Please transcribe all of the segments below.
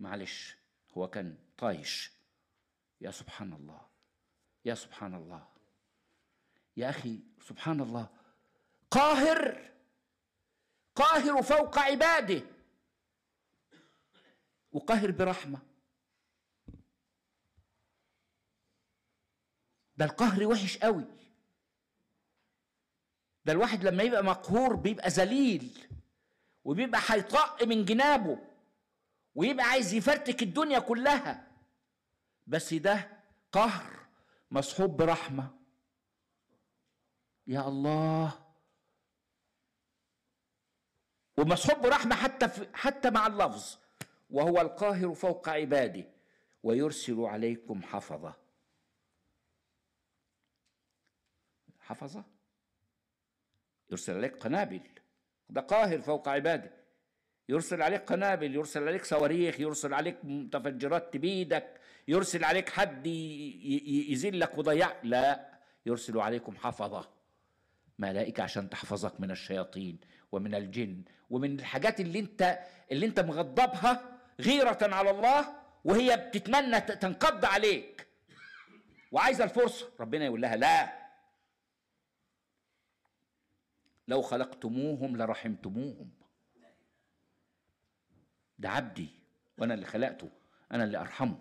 معلش هو كان طايش يا سبحان الله يا سبحان الله يا اخي سبحان الله قاهر قاهر فوق عباده وقاهر برحمه ده القهر وحش قوي ده الواحد لما يبقى مقهور بيبقى ذليل وبيبقى هيطق من جنابه ويبقى عايز يفرتك الدنيا كلها بس ده قهر مصحوب برحمه يا الله ومصحوب برحمه حتى في حتى مع اللفظ وهو القاهر فوق عباده ويرسل عليكم حفظه حفظه يرسل عليك قنابل ده قاهر فوق عباده يرسل عليك قنابل يرسل عليك صواريخ يرسل عليك متفجرات تبيدك يرسل عليك حد يذلك وضيع لا يرسل عليكم حفظه ملائكة عشان تحفظك من الشياطين ومن الجن ومن الحاجات اللي انت اللي انت مغضبها غيرة على الله وهي بتتمنى تنقض عليك وعايزة الفرصة ربنا يقول لها لا لو خلقتموهم لرحمتموهم ده عبدي وانا اللي خلقته انا اللي ارحمه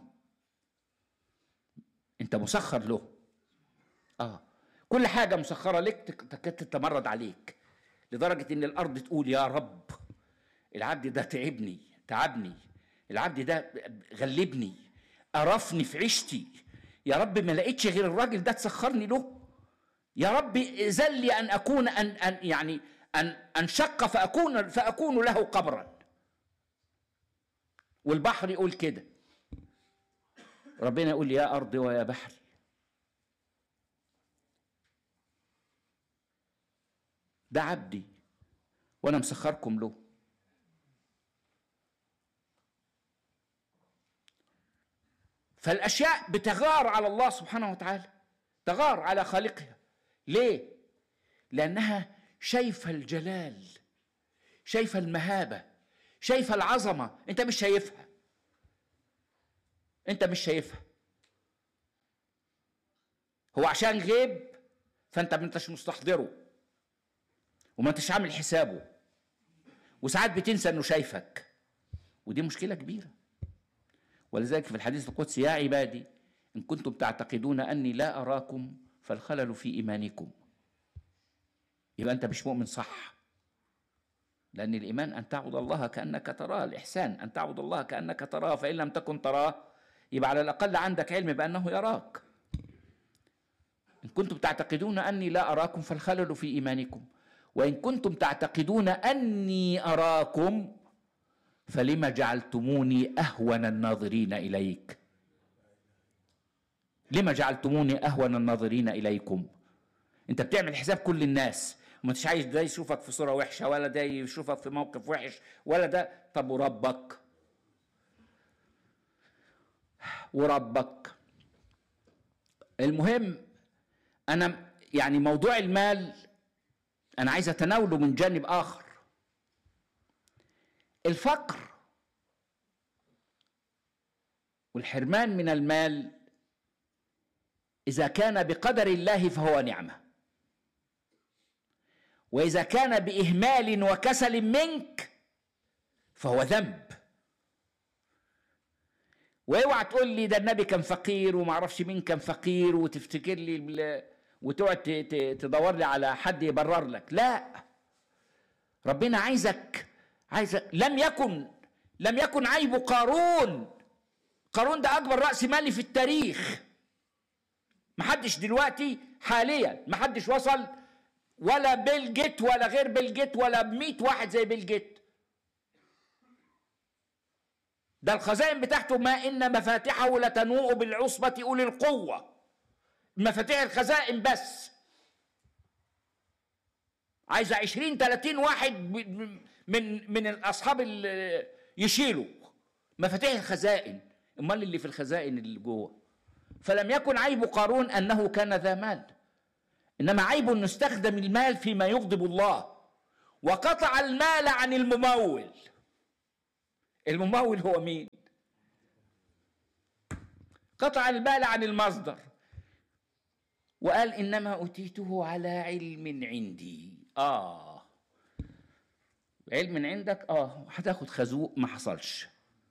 انت مسخر له اه كل حاجه مسخره لك تكاد تتمرد عليك لدرجه ان الارض تقول يا رب العبد ده تعبني تعبني العبد ده غلبني قرفني في عيشتي يا رب ما لقيتش غير الراجل ده تسخرني له يا رب اذن لي ان اكون ان, أن يعني ان انشق فاكون فاكون له قبرا والبحر يقول كده ربنا يقول يا ارض ويا بحر ده عبدي وانا مسخركم له فالاشياء بتغار على الله سبحانه وتعالى تغار على خالقها ليه لانها شايفه الجلال شايفه المهابه شايفه العظمه انت مش شايفها انت مش شايفها هو عشان غيب فانت ما انتش مستحضره وما انتش عامل حسابه وساعات بتنسى انه شايفك ودي مشكله كبيره ولذلك في الحديث القدسي يا عبادي ان كنتم تعتقدون اني لا اراكم فالخلل في ايمانكم يبقى انت مش مؤمن صح لان الايمان ان تعبد الله كانك تراه الاحسان ان تعبد الله كانك تراه فان لم تكن تراه يبقى على الاقل عندك علم بانه يراك ان كنتم تعتقدون اني لا اراكم فالخلل في ايمانكم وان كنتم تعتقدون اني اراكم فلما جعلتموني اهون الناظرين اليك لما جعلتموني اهون الناظرين اليكم انت بتعمل حساب كل الناس ما انتش عايز ده يشوفك في صوره وحشه ولا ده يشوفك في موقف وحش ولا ده طب وربك وربك المهم انا يعني موضوع المال انا عايز اتناوله من جانب اخر الفقر والحرمان من المال اذا كان بقدر الله فهو نعمه واذا كان باهمال وكسل منك فهو ذنب واوعى تقول لي ده النبي كان فقير وما اعرفش مين كان فقير وتفتكر لي وتقعد تدور لي على حد يبرر لك لا ربنا عايزك عايزك لم يكن لم يكن عيب قارون قارون ده اكبر راس مالي في التاريخ محدش دلوقتي حاليا محدش وصل ولا بيل جيت ولا غير بيل جيت ولا ب واحد زي بيل جيت ده الخزائن بتاعته ما ان مفاتحه لتنوء بالعصبة اولي القوة مفاتيح الخزائن بس عايزة عشرين تلاتين واحد من من الاصحاب اللي يشيلوا مفاتيح الخزائن امال اللي في الخزائن اللي جوه فلم يكن عيب قارون انه كان ذا مال انما عيب انه استخدم المال فيما يغضب الله وقطع المال عن الممول الممول هو مين قطع البال عن المصدر وقال انما اوتيته على علم عندي اه علم عندك اه هتاخد خازوق ما حصلش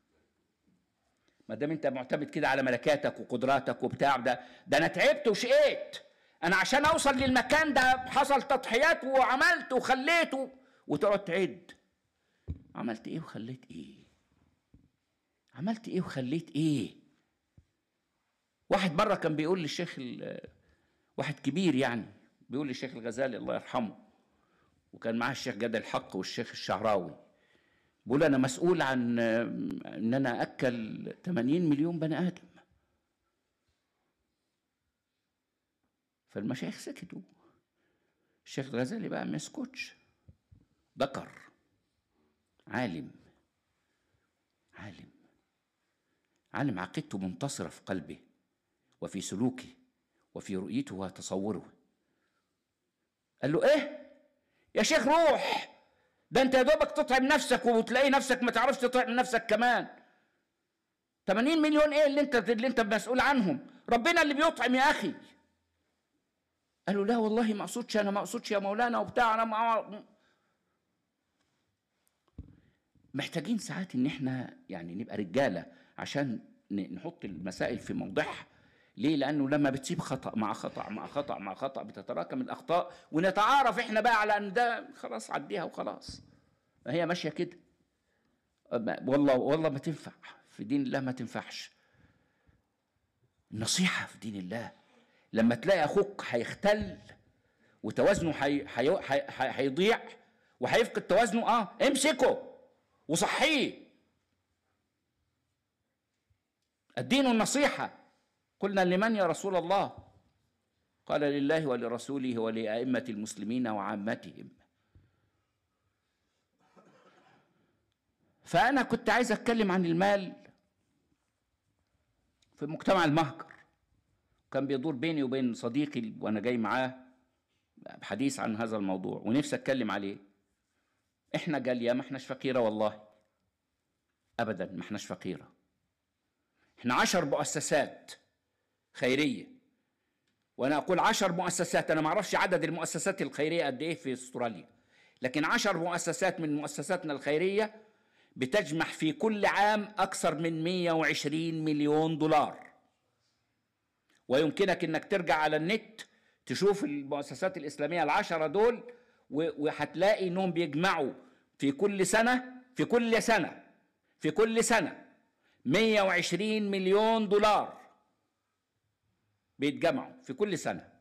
ما دام انت معتمد كده على ملكاتك وقدراتك وبتاع ده ده انا تعبت وشقيت انا عشان اوصل للمكان ده حصل تضحيات وعملت وخليت و... وتقعد تعد عملت ايه وخليت ايه عملت ايه وخليت ايه واحد مره كان بيقول للشيخ ال... واحد كبير يعني بيقول للشيخ الغزالي الله يرحمه وكان معاه الشيخ جاد الحق والشيخ الشعراوي بيقول انا مسؤول عن ان انا اكل 80 مليون بني ادم فالمشايخ سكتوا الشيخ الغزالي بقى ما يسكتش ذكر عالم عالم عالم عقيدته منتصرة في قلبه وفي سلوكه وفي رؤيته وتصوره قال له ايه يا شيخ روح ده انت يا دوبك تطعم نفسك وتلاقي نفسك ما تعرفش تطعم نفسك كمان 80 مليون ايه اللي انت اللي انت مسؤول عنهم ربنا اللي بيطعم يا اخي قال له لا والله ما اقصدش انا ما اقصدش يا مولانا وبتاع انا ما محتاجين ساعات ان احنا يعني نبقى رجاله عشان نحط المسائل في موضعها ليه؟ لأنه لما بتسيب خطأ مع خطأ مع خطأ مع خطأ بتتراكم الأخطاء ونتعارف إحنا بقى على أن ده خلاص عديها وخلاص. ما هي ماشية كده. والله والله ما تنفع في دين الله ما تنفعش. النصيحة في دين الله لما تلاقي أخوك هيختل وتوازنه هيضيع وهيفقد توازنه اه امسكه وصحيه الدين النصيحه قلنا لمن يا رسول الله قال لله ولرسوله ولأئمة المسلمين وعامتهم فأنا كنت عايز أتكلم عن المال في مجتمع المهجر كان بيدور بيني وبين صديقي وأنا جاي معاه بحديث عن هذا الموضوع ونفسي أتكلم عليه إحنا جالية ما إحناش فقيرة والله أبدا ما إحناش فقيرة إحنا عشر مؤسسات خيريه وانا اقول عشر مؤسسات انا ما اعرفش عدد المؤسسات الخيريه قد ايه في استراليا لكن عشر مؤسسات من مؤسساتنا الخيريه بتجمع في كل عام اكثر من 120 مليون دولار ويمكنك انك ترجع على النت تشوف المؤسسات الاسلاميه العشره دول وهتلاقي انهم بيجمعوا في كل سنه في كل سنه في كل سنه 120 مليون دولار بيتجمعوا في كل سنه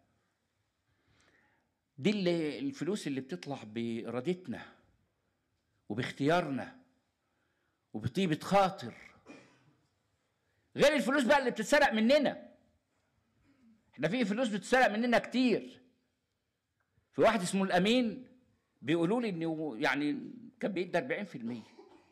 دي اللي الفلوس اللي بتطلع بارادتنا وباختيارنا وبطيبه خاطر غير الفلوس بقى اللي بتتسرق مننا احنا في فلوس بتتسرق مننا كتير في واحد اسمه الامين بيقولوا لي انه يعني كان بيدي 40%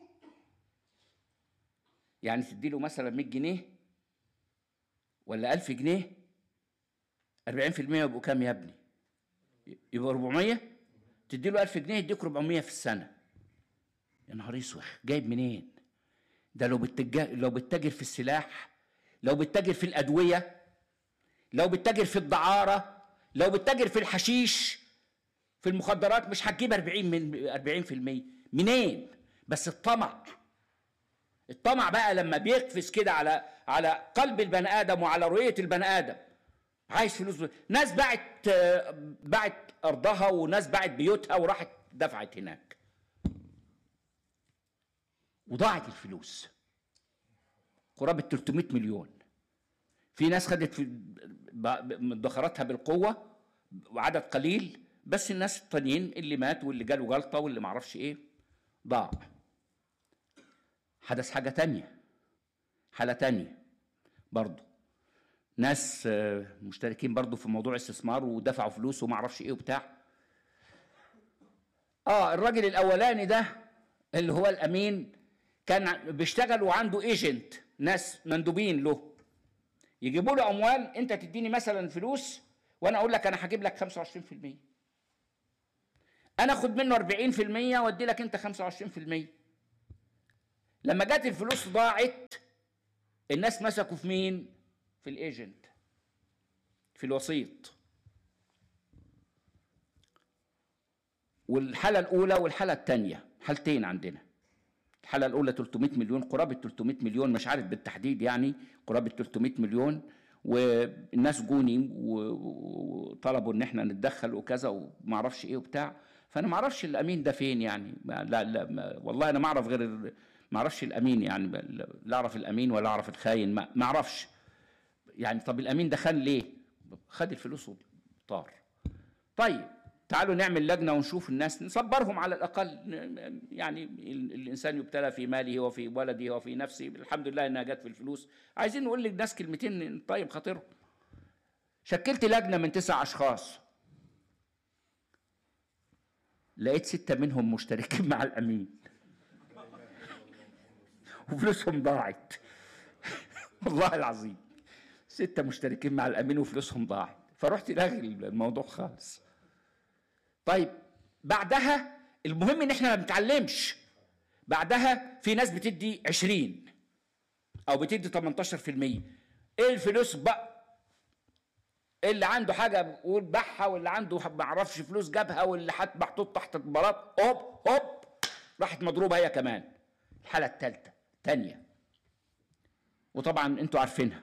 يعني تدي له مثلا 100 جنيه ولا 1000 جنيه 40% يبقوا كام يا ابني؟ يبقى 400 تدي له 1000 جنيه يديك 400 في السنه يا نهار اسود جايب منين؟ ده لو بتتاجر لو بتتاجر في السلاح لو بتتاجر في الادويه لو بتتاجر في الدعاره لو بتتاجر في الحشيش في المخدرات مش هتجيب 40 من 40% منين؟ بس الطمع الطمع بقى لما بيقفز كده على على قلب البني ادم وعلى رؤيه البني ادم عايز فلوس ناس باعت باعت ارضها وناس باعت بيوتها وراحت دفعت هناك وضاعت الفلوس قرابة 300 مليون في ناس خدت في مدخراتها بالقوة وعدد قليل بس الناس التانيين اللي مات واللي جاله جلطة واللي معرفش ايه ضاع حدث حاجة تانية حالة تانية برضه ناس مشتركين برضو في موضوع استثمار ودفعوا فلوس وما اعرفش ايه وبتاع اه الراجل الاولاني ده اللي هو الامين كان بيشتغل وعنده ايجنت ناس مندوبين له يجيبوا له اموال انت تديني مثلا فلوس وانا اقول لك انا هجيب لك 25% انا اخد منه 40% وادي لك انت 25% لما جت الفلوس ضاعت الناس مسكوا في مين في الايجنت في الوسيط والحالة الأولى والحالة الثانية حالتين عندنا الحالة الأولى 300 مليون قرابة 300 مليون مش عارف بالتحديد يعني قرابة 300 مليون والناس جوني وطلبوا ان احنا نتدخل وكذا وما اعرفش ايه وبتاع فانا ما اعرفش الامين ده فين يعني لا لا ما والله انا ما اعرف غير ما اعرفش الامين يعني لا اعرف الامين ولا اعرف الخاين ما اعرفش يعني طب الامين ده خان ليه خد الفلوس وطار طيب تعالوا نعمل لجنه ونشوف الناس نصبرهم على الاقل يعني الانسان يبتلى في ماله وفي ولده وفي نفسه الحمد لله انها جت في الفلوس عايزين نقول للناس كلمتين طيب خاطرهم شكلت لجنه من تسع اشخاص لقيت ستة منهم مشتركين مع الأمين وفلوسهم ضاعت والله العظيم ستة مشتركين مع الأمين وفلوسهم ضاعت فرحت لاغي الموضوع خالص طيب بعدها المهم ان احنا ما بنتعلمش بعدها في ناس بتدي 20 او بتدي 18% ايه الفلوس بقى اللي عنده حاجه بيقول باعها واللي عنده ما اعرفش فلوس جابها واللي حد محطوط تحت البلاط هوب هوب راحت مضروبه هي كمان الحاله الثالثه ثانيه وطبعا انتوا عارفينها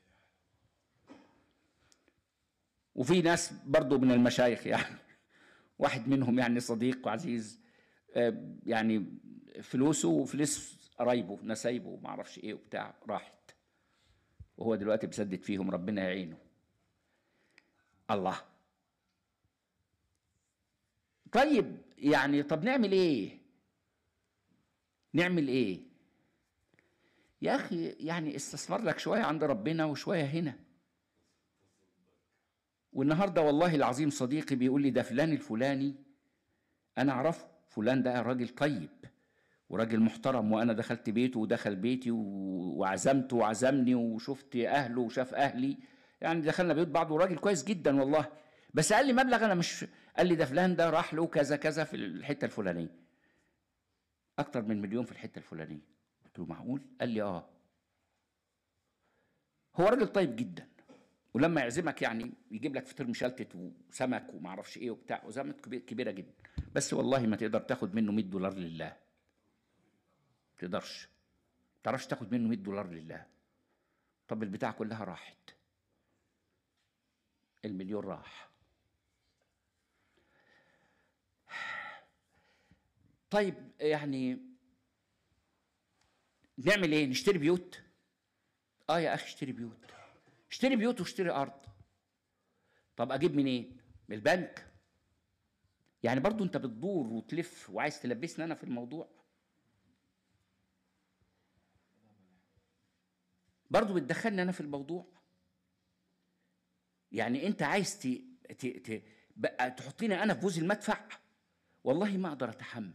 وفي ناس برضو من المشايخ يعني واحد منهم يعني صديق وعزيز آه، يعني فلوسه وفلوس قرايبه نسايبه وما اعرفش ايه وبتاع راحت وهو دلوقتي بيسدد فيهم ربنا يعينه الله طيب يعني طب نعمل ايه نعمل ايه يا اخي يعني استثمر لك شويه عند ربنا وشويه هنا والنهارده والله العظيم صديقي بيقول لي ده فلان الفلاني انا اعرفه فلان ده راجل طيب وراجل محترم وانا دخلت بيته ودخل بيتي وعزمته وعزمني وشفت اهله وشاف اهلي يعني دخلنا بيوت بعض وراجل كويس جدا والله بس قال لي مبلغ انا مش قال لي ده فلان ده راح له كذا كذا في الحته الفلانيه اكتر من مليون في الحته الفلانيه قلت له معقول قال لي اه هو راجل طيب جدا ولما يعزمك يعني يجيب لك فطير مشلتت وسمك وما اعرفش ايه وبتاع وزمت كبيره جدا بس والله ما تقدر تاخد منه 100 دولار لله ما تقدرش ما تعرفش تاخد منه 100 دولار لله طب البتاع كلها راحت المليون راح طيب يعني نعمل ايه نشتري بيوت اه يا اخي اشتري بيوت اشتري بيوت واشتري ارض طب اجيب منين من البنك يعني برضو انت بتدور وتلف وعايز تلبسني انا في الموضوع برضو بتدخلني انا في الموضوع يعني انت عايز ت... ت... ت... بقى تحطيني انا في بوز المدفع والله ما اقدر اتحمل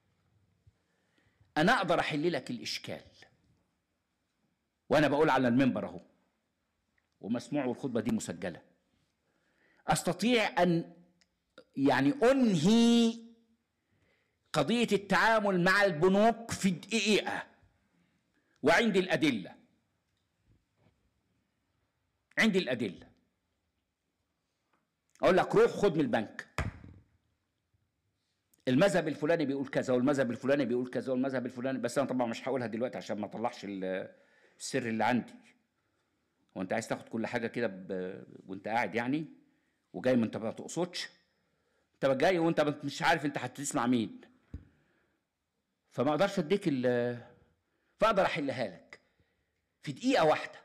انا اقدر احل لك الاشكال وانا بقول على المنبر اهو ومسموع والخطبة دي مسجلة أستطيع أن يعني أنهي قضية التعامل مع البنوك في دقيقة وعندي الأدلة عندي الأدلة أقول لك روح خد من البنك المذهب الفلاني بيقول كذا والمذهب الفلاني بيقول كذا والمذهب الفلاني بس أنا طبعا مش هقولها دلوقتي عشان ما اطلعش السر اللي عندي هو انت عايز تاخد كل حاجه كده ب... وانت قاعد يعني وجاي ما انت ما تقصدش انت جاي وانت مش عارف انت هتسمع مين فما اقدرش اديك ال فاقدر احلها لك في دقيقه واحده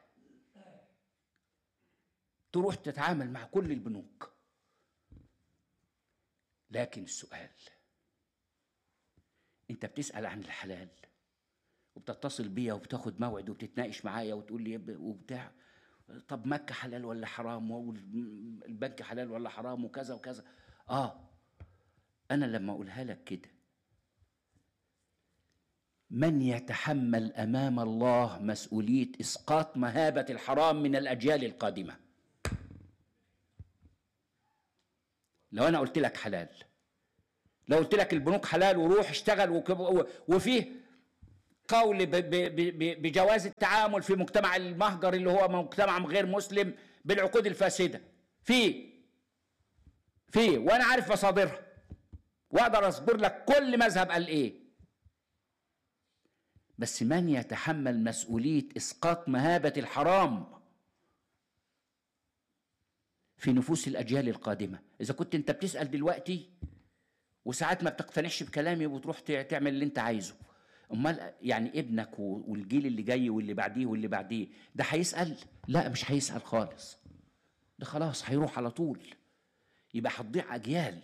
تروح تتعامل مع كل البنوك لكن السؤال انت بتسال عن الحلال وبتتصل بيا وبتاخد موعد وبتتناقش معايا وتقول لي وبتاع طب مكة حلال ولا حرام والبنك حلال ولا حرام وكذا وكذا اه انا لما اقولها لك كده من يتحمل امام الله مسؤوليه اسقاط مهابه الحرام من الاجيال القادمه لو انا قلت لك حلال لو قلت لك البنوك حلال وروح اشتغل وفيه قول بجواز التعامل في مجتمع المهجر اللي هو مجتمع غير مسلم بالعقود الفاسده في في وانا عارف مصادرها واقدر اصبر لك كل مذهب قال ايه بس من يتحمل مسؤوليه اسقاط مهابه الحرام في نفوس الاجيال القادمه اذا كنت انت بتسال دلوقتي وساعات ما بتقتنعش بكلامي وتروح تعمل اللي انت عايزه امال يعني ابنك والجيل اللي جاي واللي بعديه واللي بعديه ده هيسال لا مش هيسال خالص ده خلاص هيروح على طول يبقى هتضيع اجيال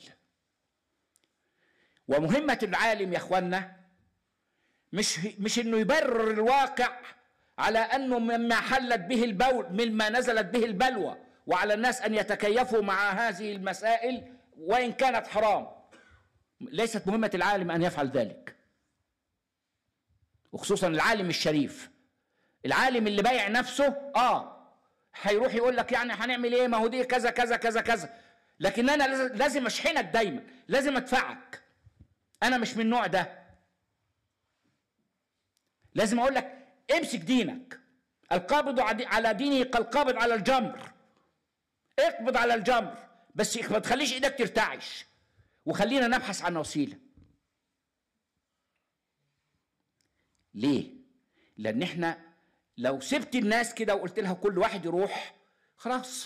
ومهمه العالم يا اخوانا مش مش انه يبرر الواقع على انه مما حلت به البول مما نزلت به البلوى وعلى الناس ان يتكيفوا مع هذه المسائل وان كانت حرام ليست مهمه العالم ان يفعل ذلك وخصوصا العالم الشريف العالم اللي بايع نفسه اه هيروح يقول لك يعني هنعمل ايه ما هو دي كذا كذا كذا كذا لكن انا لازم اشحنك دايما لازم ادفعك انا مش من النوع ده لازم اقول لك امسك دينك القابض على دينه كالقابض على الجمر اقبض على الجمر بس ما تخليش ايدك ترتعش وخلينا نبحث عن وسيله ليه لان احنا لو سبت الناس كده وقلت لها كل واحد يروح خلاص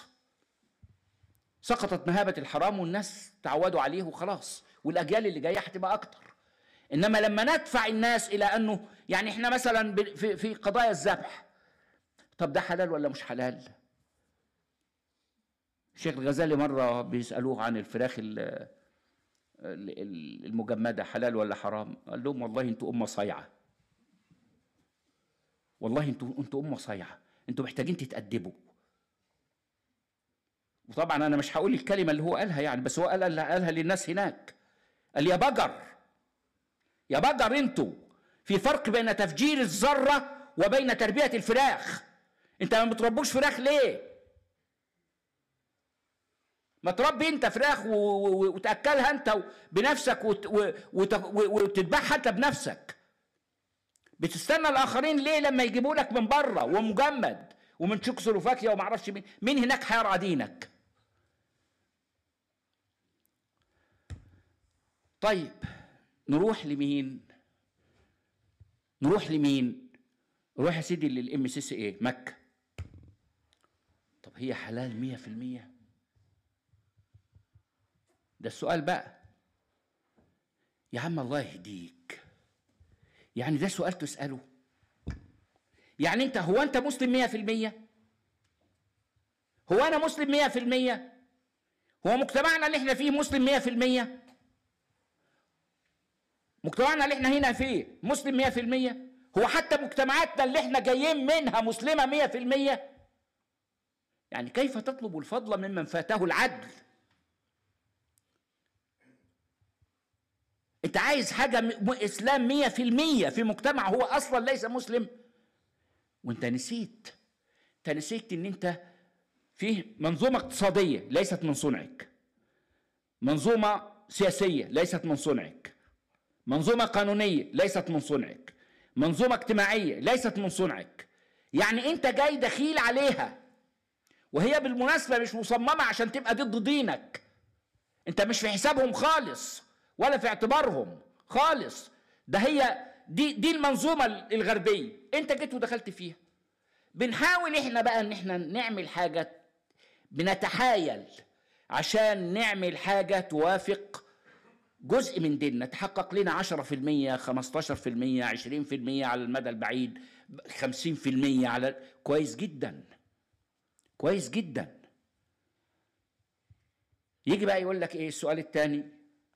سقطت مهابة الحرام والناس تعودوا عليه وخلاص والأجيال اللي جاية هتبقى أكتر إنما لما ندفع الناس إلى أنه يعني إحنا مثلا في, في قضايا الذبح طب ده حلال ولا مش حلال؟ الشيخ الغزالي مرة بيسألوه عن الفراخ المجمدة حلال ولا حرام؟ قال لهم والله أنتوا أمة صايعة والله انتوا انتوا امه صايعه انتوا محتاجين تتادبوا وطبعا انا مش هقول الكلمه اللي هو قالها يعني بس هو قال قالها للناس هناك قال يا بجر يا بجر انتوا في فرق بين تفجير الذره وبين تربيه الفراخ انت ما بتربوش فراخ ليه ما تربي انت فراخ وتاكلها انت بنفسك وتذبحها انت بنفسك بتستنى الاخرين ليه لما يجيبوا لك من بره ومجمد ومن تشيكوسلوفاكيا وما اعرفش مين مين هناك هيرعى دينك طيب نروح لمين نروح لمين نروح يا سيدي للام سي سي ايه مكه طب هي حلال مية في المية ده السؤال بقى يا عم الله يهديك يعني ده سؤال تسأله يعني انت هو انت مسلم مية في المية هو انا مسلم مية في المية هو مجتمعنا اللي احنا فيه مسلم مية في المية مجتمعنا اللي احنا هنا فيه مسلم مية في المية هو حتى مجتمعاتنا اللي احنا جايين منها مسلمة مية في المية يعني كيف تطلب الفضل ممن فاته العدل انت عايز حاجة اسلام مية في المية في مجتمع هو اصلا ليس مسلم وانت نسيت انت نسيت ان انت فيه منظومة اقتصادية ليست من صنعك منظومة سياسية ليست من صنعك منظومة قانونية ليست من صنعك منظومة اجتماعية ليست من صنعك يعني انت جاي دخيل عليها وهي بالمناسبة مش مصممة عشان تبقى ضد دينك انت مش في حسابهم خالص ولا في اعتبارهم خالص ده هي دي دي المنظومه الغربيه انت جيت ودخلت فيها بنحاول احنا بقى ان احنا نعمل حاجه بنتحايل عشان نعمل حاجه توافق جزء من ديننا تحقق لنا 10% 15% 20% على المدى البعيد 50% على كويس جدا كويس جدا يجي بقى يقول لك ايه السؤال الثاني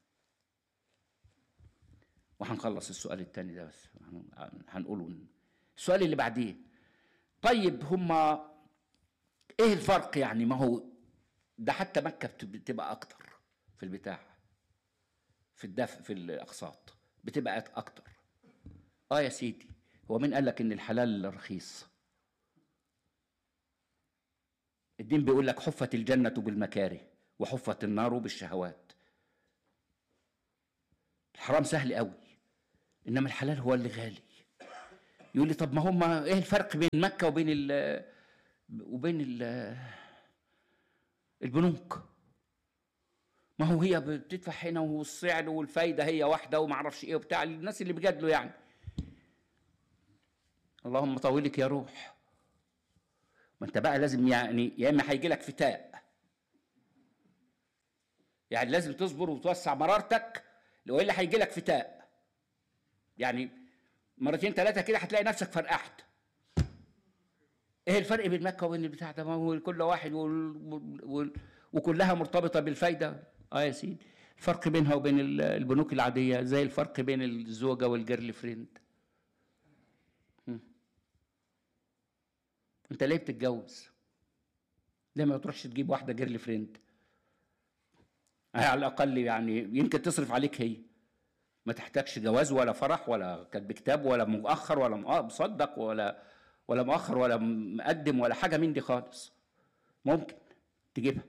وهنخلص السؤال الثاني ده بس هنقوله السؤال اللي بعديه طيب هما ايه الفرق يعني ما هو ده حتى مكة بتبقى اكتر في البتاع في الدفع في الاقساط بتبقى اكتر اه يا سيدي هو مين قال لك ان الحلال رخيص الدين بيقول لك حفت الجنة بالمكاره وحفت النار بالشهوات الحرام سهل قوي انما الحلال هو اللي غالي يقول لي طب ما هم ايه الفرق بين مكه وبين ال وبين ال البنوك ما هو هي بتدفع هنا والسعر والفايده هي واحده وما اعرفش ايه وبتاع الناس اللي بيجادلوا يعني اللهم طولك يا روح ما انت بقى لازم يعني يا اما هيجي لك فتاء يعني لازم تصبر وتوسع مرارتك والا هيجي لك فتاء يعني مرتين ثلاثه كده هتلاقي نفسك فرقعت ايه الفرق بين مكه وبين البتاع ده ما هو كل واحد وال... وال... وكلها مرتبطه بالفايده اه يا سيدي الفرق بينها وبين البنوك العاديه زي الفرق بين الزوجه والجيرل فريند انت ليه بتتجوز ليه ما تروحش تجيب واحده جيرل فريند على الاقل يعني يمكن تصرف عليك هي ما تحتاجش جواز ولا فرح ولا كاتب كتاب ولا مؤخر ولا مصدق ولا ولا مؤخر ولا مقدم ولا حاجه من دي خالص ممكن تجيبها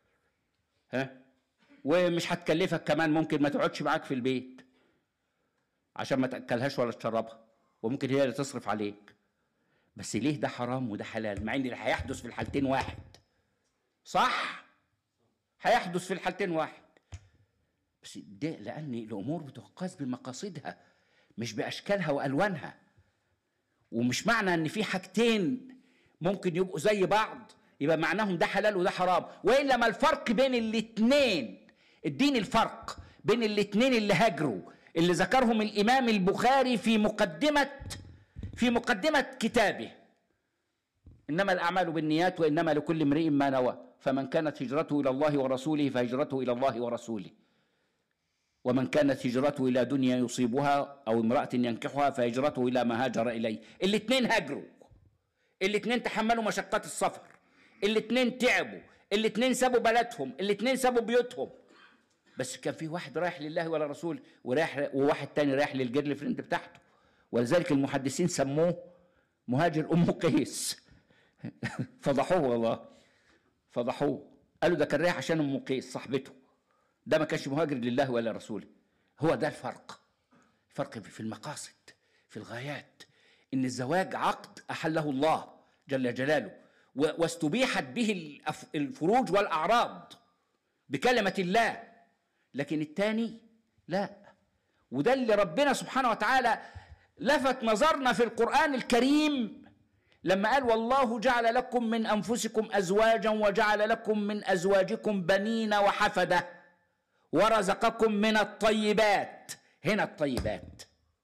ها ومش هتكلفك كمان ممكن ما تقعدش معاك في البيت عشان ما تاكلهاش ولا تشربها وممكن هي اللي تصرف عليك بس ليه ده حرام وده حلال مع ان اللي هيحدث في الحالتين واحد صح هيحدث في الحالتين واحد بس ده لان الامور بتقاس بمقاصدها مش باشكالها والوانها ومش معنى ان في حاجتين ممكن يبقوا زي بعض يبقى معناهم ده حلال وده حرام والا ما الفرق بين الاتنين اديني الفرق بين الاتنين اللي هاجروا اللي ذكرهم الامام البخاري في مقدمه في مقدمه كتابه انما الاعمال بالنيات وانما لكل امرئ ما نوى فمن كانت هجرته الى الله ورسوله فهجرته الى الله ورسوله ومن كانت هجرته الى دنيا يصيبها او امراه ينكحها فهجرته الى ما هاجر اليه الاثنين هاجروا الاثنين تحملوا مشقات السفر الاثنين تعبوا الاثنين سابوا بلدهم الاثنين سابوا بيوتهم بس كان في واحد رايح لله ولا رسول ورايح وواحد تاني رايح للجيرل فريند بتاعته ولذلك المحدثين سموه مهاجر ام قيس فضحوه والله فضحوه قالوا ده كان رايح عشان ام قيس صاحبته ده ما كانش مهاجر لله ولا رسوله هو ده الفرق الفرق في المقاصد في الغايات ان الزواج عقد احله الله جل جلاله واستبيحت به الفروج والاعراض بكلمه الله لكن الثاني لا وده اللي ربنا سبحانه وتعالى لفت نظرنا في القران الكريم لما قال والله جعل لكم من انفسكم ازواجا وجعل لكم من ازواجكم بنين وحفده ورزقكم من الطيبات هنا الطيبات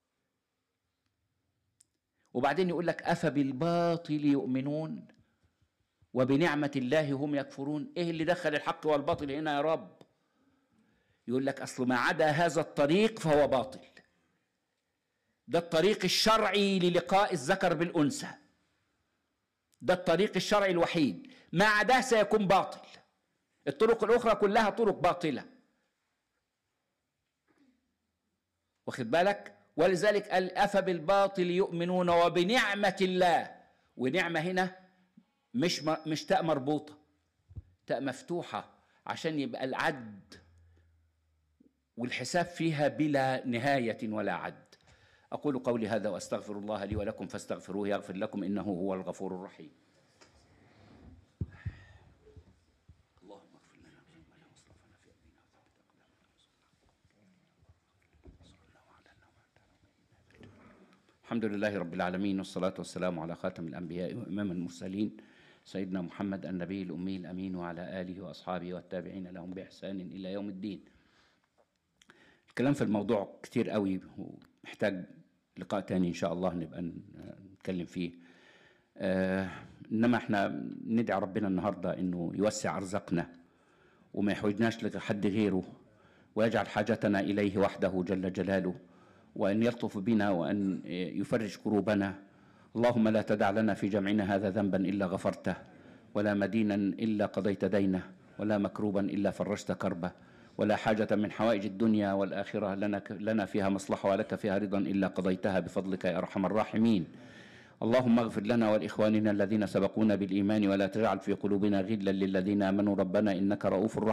وبعدين يقول لك افبالباطل يؤمنون وبنعمه الله هم يكفرون ايه اللي دخل الحق والباطل هنا يا رب يقول لك اصل ما عدا هذا الطريق فهو باطل ده الطريق الشرعي للقاء الذكر بالانثى ده الطريق الشرعي الوحيد ما عداه سيكون باطل الطرق الاخرى كلها طرق باطله واخد بالك ولذلك قال افبالباطل يؤمنون وبنعمه الله ونعمه هنا مش مش تاء مربوطه تاء مفتوحه عشان يبقى العد والحساب فيها بلا نهايه ولا عد اقول قولي هذا واستغفر الله لي ولكم فاستغفروه يغفر لكم انه هو الغفور الرحيم الحمد لله رب العالمين والصلاة والسلام على خاتم الأنبياء وإمام المرسلين سيدنا محمد النبي الأمي الأمين وعلى آله وأصحابه والتابعين لهم بإحسان إلى يوم الدين الكلام في الموضوع كتير قوي ومحتاج لقاء تاني إن شاء الله نبقى نتكلم فيه آه إنما إحنا ندعي ربنا النهاردة إنه يوسع أرزاقنا وما يحوجناش لحد غيره ويجعل حاجتنا إليه وحده جل جلاله وأن يلطف بنا وأن يفرج كروبنا اللهم لا تدع لنا في جمعنا هذا ذنبا إلا غفرته ولا مدينا إلا قضيت دينه ولا مكروبا إلا فرجت كربه ولا حاجة من حوائج الدنيا والآخرة لنا, لنا فيها مصلحة ولك فيها رضا إلا قضيتها بفضلك يا أرحم الراحمين اللهم اغفر لنا ولإخواننا الذين سبقونا بالإيمان ولا تجعل في قلوبنا غلا للذين آمنوا ربنا إنك رؤوف رحيم